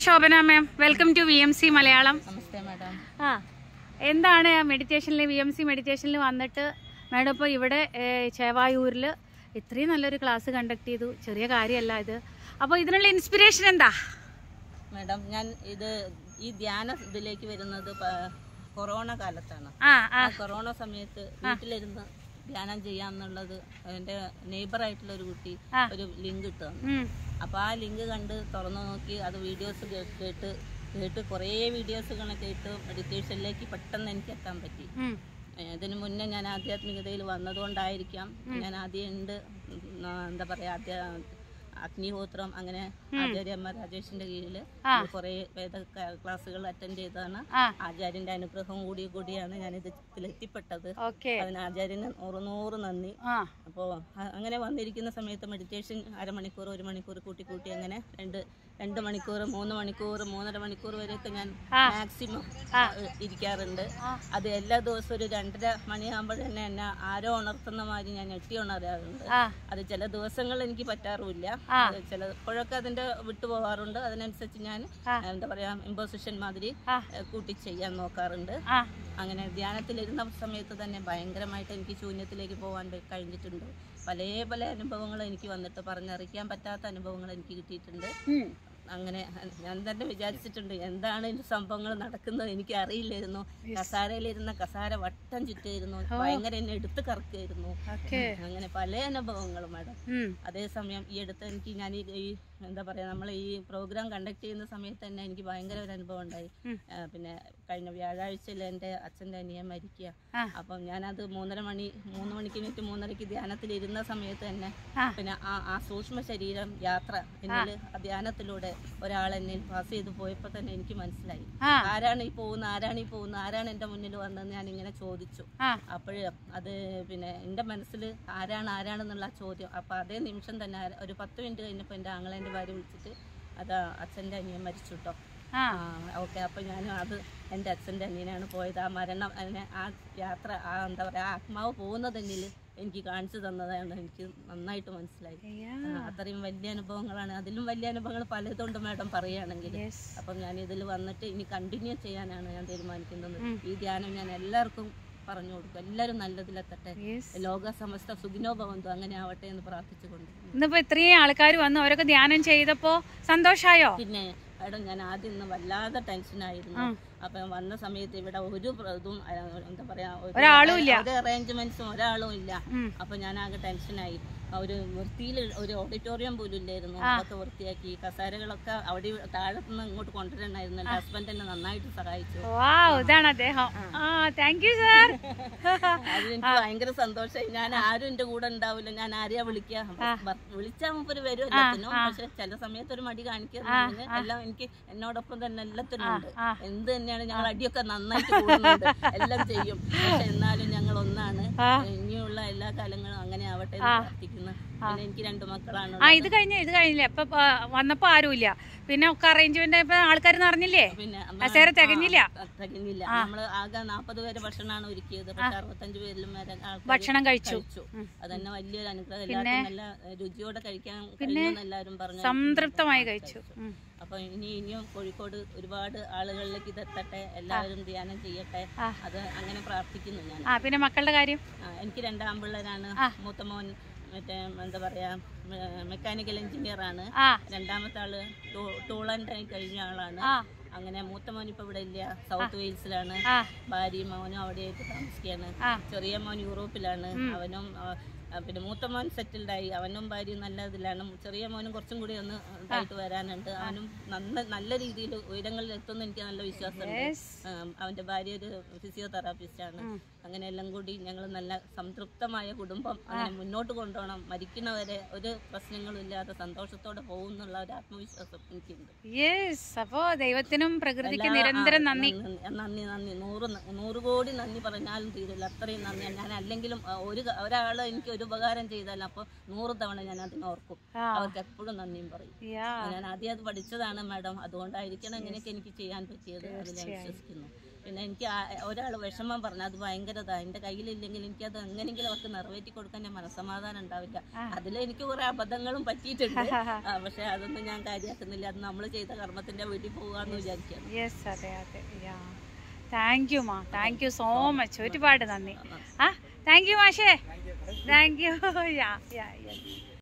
Shobhana ma'am welcome to V M C Malayalam നമസ്തേ madam ആ എന്താണ് മെഡിറ്റേഷനിൽ വി എം സി മെഡിറ്റേഷനിൽ വന്നിട്ട് മാഡം ഇപ്പോൾ ഇവിടെ ഏഹ്, ചേവായൂരിൽ ഇത്രയും നല്ലൊരു ക്ലാസ് കണ്ടക്ട് ചെയ്തു ചെറിയ കാര്യമല്ല ഇത് അപ്പോൾ ഇതിനുള്ള ഇൻസ്പിറേഷൻ എന്താ മാഡം ഞാൻ ഇത് ഈ ധ്യാന ഇതിലേക്ക് വരുന്നത് പ- കൊറോണ കാലത്താണ് ആ ആ ആ കൊറോണ സമയത്ത് വീട്ടിലിരുന്ന് ധ്യാനം ചെയ്യാന്നുള്ളത് എൻ്റെ നെയ്ബർ ആയിട്ടുള്ള ഒരു കുട്ടി ആ. ഒരു ലിങ്ക് ഇട്ടു തന്നു ഉം, അപ്പോൾ ആ ലിങ്ക് കണ്ട് തുറന്നു നോക്കി അത് വീഡിയോസ് കേട്ട് കേട്ട് കുറേ വീഡിയോസുകൾ കേട്ട് മെഡിറ്റേഷനിലേക്ക് പെട്ടെന്ന് എനിക്ക് എത്താൻ പറ്റി ഉം, ഏഹ് ഇതിനു മുന്നേ ഞാൻ ആധ്യാത്മികതയിൽ വന്നതുകൊണ്ടായിരിക്കാം ഞാൻ ആദ്യം ഉണ്ട് ഉം, ആ, എന്താ പറയാ ആദ്യ അഗ്നിഹോത്രം അങ്ങനെ ആചാര്യമ്മ രാജേഷിന്റെ കീഴിൽ കുറെ വേദ ക- ക്ലാസ്സുകൾ അറ്റൻഡ് ചെയ്തതാണ് ആ. ആചാര്യന്റെ അനുഗ്രഹം കൂടി കൂടിയാണ് ഞാൻ ഇത് എത്തിപ്പെട്ടത് ഓക്കെ അതിന് ആചാര്യന് നൂറ് നൂറ് നന്ദി ആ അപ്പോൾ അങ്ങനെ വന്നിരിക്കുന്ന സമയത്ത് മെഡിറ്റേഷൻ അരമണിക്കൂർ ഒരു മണിക്കൂർ കൂട്ടി കൂട്ടി അങ്ങനെ രണ്ട് രണ്ട് മണിക്കൂർ മൂന്ന് മണിക്കൂർ മൂന്നര മണിക്കൂർ വരെയൊക്കെ ഞാൻ മാക്സിമം ഇരിക്കാറുണ്ട് അത് എല്ലാ ദിവസവും ഒരു രണ്ടര മണിയാകുമ്പോൾ തന്നെ എന്നെ ആരോ ഉണർത്തുന്ന മാതിരി ഞാൻ ഞെട്ടി ഉണരാറുണ്ട് ആ അത് ചില ദിവസങ്ങളിൽ എനിക്ക് പറ്റാറുമില്ല അത് ചിലപ്പോഴൊക്കെ അതിന്റെ വിട്ടു പോകാറുണ്ട് അതിനനുസരിച്ച് ഞാൻ എന്താ പറയാ ഇമ്പോസിഷൻ മാതിരി ഏഹ്, കൂട്ടി ചെയ്യാൻ നോക്കാറുണ്ട് ആ അങ്ങനെ ധ്യാനത്തിലിരുന്ന സമയത്ത് തന്നെ ഭയങ്കരമായിട്ട് എനിക്ക് ശൂന്യത്തിലേക്ക് പോകാൻ പ- കഴിഞ്ഞിട്ടുണ്ട് പല പല അനുഭവങ്ങൾ എനിക്ക് വന്നിട്ട് പറഞ്ഞറിയിക്കാൻ പറ്റാത്ത അനുഭവങ്ങൾ എനിക്ക് കിട്ടിയിട്ടുണ്ട് ഉം. അങ്ങനെ ഞാൻ തന്നെ വിചാരിച്ചിട്ടുണ്ട് എന്താണ് ഇതിന്റെ സംഭവങ്ങൾ നടക്കുന്നത് എനിക്ക് അറിയില്ലായിരുന്നു കസാരയിലിരുന്ന കസാര വട്ടം ചുറ്റായിരുന്നു ഭയങ്കര എന്നെ എടുത്ത് കറക്കായിരുന്നു ഓക്കെ അങ്ങനെ പല അനുഭവങ്ങളും മാഡം ഉം, അതേസമയം ഈ അടുത്ത് എനിക്ക് ഞാൻ ഈ ഈ എന്താ പറയാ നമ്മൾ ഈ പ്രോഗ്രാം കണ്ടക്ട് ചെയ്യുന്ന സമയത്ത് തന്നെ എനിക്ക് ഭയങ്കര ഒരു അനുഭവം ഉണ്ടായി ഉം. ആ, പിന്നെ കഴിഞ്ഞ വ്യാഴാഴ്ചയിൽ എൻ്റെ അച്ഛൻ്റെ അനിയൻ മരിക്കുക ആ. അപ്പം ഞാനത് മൂന്നര മണി മൂന്ന് മണിക്ക് മിനിറ്റ് മൂന്നരയ്ക്ക് ധ്യാനത്തിൽ ഇരുന്ന സമയത്ത് തന്നെ ആ. പിന്നെ ആ ആ സൂക്ഷ്മ ശരീരം യാത്ര എന്നിൽ ആ ധ്യാനത്തിലൂടെ ഒരാൾ എന്നെ പാസ് ചെയ്ത് പോയപ്പോൾ തന്നെ എനിക്ക് മനസ്സിലായി ആ ആരാണ് ഈ പോകുന്നത് ആരാണ് ഈ പോകുന്നത് ആരാണ് എൻ്റെ മുന്നിൽ വന്നതെന്ന് ഞാൻ ഇങ്ങനെ ചോദിച്ചു ആ അപ്പോഴ് അത് പിന്നെ എൻ്റെ മനസ്സിൽ ആരാണ് ആരാണെന്നുള്ള ആ ചോദ്യം അപ്പോൾ അതേ നിമിഷം തന്നെ ആര- ഒരു പത്ത് മിനിറ്റ് കഴിഞ്ഞപ്പോൾ എൻ്റെ ആങ്ങളേൻ്റെ ഭാര്യ വിളിച്ചിട്ട് അത് അച്ഛൻ്റെ അനിയൻ മരിച്ചു കേട്ടോ ആ ഓക്കെ അപ്പോൾ ഞാൻ അത് എൻ്റെ അച്ഛൻ്റെ അനിയനാണ് പോയത് ആ മരണം അതിനെ ആ യാത്ര ആ എന്താ പറയുക ആ ആത്മാവ് പോകുന്നതെന്നിൽ എനിക്ക് കാണിച്ചു തന്നതാണ് എനിക്ക് നന്നായിട്ട് മനസ്സിലായി അയ്യാ. ആ, അത്രയും വലിയ അനുഭവങ്ങളാണ് അതിലും വലിയ അനുഭവങ്ങൾ പലതുണ്ട് മാഡം പറയുകയാണെങ്കിൽ Yes. അപ്പം ഞാൻ ഇതിൽ വന്നിട്ട് ഇനി കണ്ടിന്യൂ ചെയ്യാനാണ് ഞാൻ തീരുമാനിക്കുന്നത് ഈ ധ്യാനം ഞാൻ എല്ലാവർക്കും പറഞ്ഞു കൊടുക്കും എല്ലാവരും നല്ലതിലെത്തട്ടെ Yes. ലോക സമസ്ത സുഖിനോ ഭവന്തു അങ്ങനെ ആവട്ടെ എന്ന് പ്രാർത്ഥിച്ചുകൊണ്ട് ഇന്നിപ്പോ ഇത്രയും ആൾക്കാർ വന്നു അവരൊക്കെ ധ്യാനം ചെയ്തപ്പോ സന്തോഷായോ പിന്നെ മാഡം ഞാൻ ആദ്യം ഇന്ന് വല്ലാതെ ടെൻഷനായിരുന്നു അപ്പം വന്ന സമയത്ത് ഇവിടെ ഒരു പ്ര- ഇതും ആ, എന്താ പറയാ ഒരു- ഒരാളും ഇല്ല. ഒരു അറേഞ്ച്മെന്റ്സും ഒരാളും ഇല്ല ഉം. അപ്പൊ ഞാൻ ആകെ ടെൻഷനായി ആ, ഒരു വൃത്തിയിൽ ഒരു ഓഡിറ്റോറിയം പോലും ഇല്ലായിരുന്നു അതൊക്കെ വൃത്തിയാക്കി കസേരകളൊക്കെ അവിടെ താഴെ നിന്ന് ഇങ്ങോട്ട് കൊണ്ടുവരണമായിരുന്നു എൻ്റെ ഹസ്ബൻഡ് എന്നെ നന്നായിട്ട് സഹായിച്ചു വാവ് ഇതാണ് അദ്ദേഹം ആ താങ്ക് യു സാർ അതിൽ എനിക്ക് ഭയങ്കര സന്തോഷമായി ഞാൻ ആരും എന്റെ കൂടെ ഉണ്ടാവില്ല ഞാൻ ആരെയാ വിളിക്കുക ഭർ- വിളിച്ചാൽ മുമ്പ് വരും എല്ലാത്തിനും പക്ഷെ ചില സമയത്ത് ഒരു മടി കാണിക്കുന്നത് എല്ലാം എനിക്ക് എന്നോടൊപ്പം തന്നെ എല്ലാത്തിനും ഉണ്ട് എന്ത് തന്നെയാണ് ഞങ്ങൾ അടിയൊക്കെ നന്നായിട്ട് കൂടുന്നുണ്ട് എല്ലാം ചെയ്യും പക്ഷെ എന്നാലും ഞങ്ങൾ ഒന്നാണ് ഇനിയുള്ള എല്ലാ കാലങ്ങളും അങ്ങനെ ആവട്ടെ എന്ന് പ്രാർത്ഥിക്കുന്നു പിന്നെ എനിക്ക് രണ്ടു മക്കളാണ് ആ ഇത് കഴിഞ്ഞ ഇത് കഴിഞ്ഞില്ല ഇപ്പൊ ആ, വന്നപ്പോ ആരുമില്ല പിന്നെ ഒക്കെ അറേഞ്ച്മെന്റ് ഇപ്പൊ ആൾക്കാർ നിറഞ്ഞില്ലേ പിന്നെ കസേര തികഞ്ഞില്ല ആ, തികഞ്ഞില്ല നമ്മള് ആകെ നാപ്പത് പേര് ഭക്ഷണമാണ് ഒരുക്കിയത് പക്ഷെ അറുപത്തഞ്ച് പേരിലും വരെ ആൾക്കാര് ഭക്ഷണം കഴിച്ചു കഴിച്ചു അതന്നെ വലിയൊരു അനുഗ്രഹം എല്ലാവർക്കും നല്ല രുചിയോടെ കഴിക്കാൻ കഴിഞ്ഞു എല്ലാവരും പറഞ്ഞു സംതൃപ്തമായി കഴിച്ചു ഉം. അപ്പൊ ഇനി ഇനിയും കോഴിക്കോട് ഒരുപാട് ആളുകളിലേക്ക് ഇതെത്തട്ടെ എല്ലാവരും ധ്യാനം ചെയ്യട്ടെ അത് അങ്ങനെ പ്രാർത്ഥിക്കുന്നു ഞാൻ ആ പിന്നെ മക്കളുടെ കാര്യം ആ, എനിക്ക് രണ്ടാമ്പിള്ളേരാണ് മൂത്ത മോൻ മറ്റേ എന്താ പറയാ മെക്കാനിക്കൽ എഞ്ചിനീയർ ആണ് ആ രണ്ടാമത്തെ ആള് ടൂൾ ആൻഡ് ഡൈ കഴിഞ്ഞ ആളാണ് ആ അങ്ങനെ മൂത്ത മോൻ ഇപ്പൊ ഇവിടെ ഇല്ല സൗത്ത് വെയിൽസിലാണ് ആ ഭാര്യയും മോനും അവിടെയായിട്ട് താമസിക്കുകയാണ് ആ. ചെറിയ മോൻ യൂറോപ്പിലാണ് അവനും ആ, ആ, പിന്നെ മൂത്ത മോൻ സെറ്റിൽഡ് ആയി അവനും ഭാര്യയും നല്ല ഇതിലാണ് ചെറിയ മോനും കുറച്ചും കൂടി ഒന്ന് ഇതായിട്ട് വരാനുണ്ട് അവനും നല്ല നല്ല രീതിയിൽ ഉയരങ്ങളിൽ എത്തുമെന്ന് എനിക്ക് നല്ല വിശ്വാസമുണ്ട് Yes. ആ, അവന്റെ ഭാര്യ ഒരു ഫിസിയോതെറാപ്പിസ്റ്റ് ആണ് അങ്ങനെ എല്ലാം കൂടി ഞങ്ങൾ നല്ല സംതൃപ്തമായ കുടുംബം അങ്ങനെ മുന്നോട്ട് കൊണ്ടുപോകണം മരിക്കുന്നവരെ ഒരു പ്രശ്നങ്ങളും ഇല്ലാതെ സന്തോഷത്തോടെ പോകും എന്നുള്ള ഒരു ആത്മവിശ്വാസം എനിക്കുണ്ട് യെസ് അപ്പോ ദൈവത്തിനും പ്രകൃതിക്ക് എല്ലാ- നിരന്തരം ആ, നന്ദി നന്ദി നന്ദി നന്ദി നൂറ് ന- നൂറ് കോടി നന്ദി പറഞ്ഞാലും തീരില്ല അത്രയും നന്ദി ഞാൻ അല്ലെങ്കിലും ആ, ഒരു ക- ഒരാളെ എനിക്ക് ഒരു ഉപകാരം ചെയ്താൽ അപ്പൊ നൂറ് തവണ ഞാൻ അതിനെ ഓർക്കും ആ. അവർക്ക് എപ്പോഴും നന്ദിയും പറയും യാ ഞാൻ ആദ്യം അത് പഠിച്ചതാണ് മാഡം അതുകൊണ്ടായിരിക്കണം ഇങ്ങനെയൊക്കെ എനിക്ക് ചെയ്യാൻ പറ്റിയത് അതിൽ ഞാൻ വിശ്വസിക്കുന്നു പിന്നെ എനിക്ക് ഒരാൾ വിഷമം പറഞ്ഞാൽ അത് ഭയങ്കരതാ എൻ്റെ കയ്യിലില്ലെങ്കിൽ എനിക്ക് അത് എങ്ങനെയെങ്കിലും അവർക്ക് നിറവേറ്റി കൊടുക്കാൻ ഞാൻ മനസ്സമാധാനം ഉണ്ടാവില്ല അതിൽ എനിക്ക് കുറെ അബദ്ധങ്ങളും പറ്റിയിട്ടുണ്ട് ആ, പക്ഷെ അതൊന്നും ഞാൻ കാര്യമാക്കുന്നില്ല അത് നമ്മൾ ചെയ്ത കർമ്മത്തിന്റെ വീട്ടിൽ പോകാന്ന് വിചാരിക്കുകയാണ് യെസ് അതെ അതെ yeah thank you ma thank you so much ഒരുപാട് നന്ദി ആ താങ്ക് യു മാഷേ thank you yeah yeah yes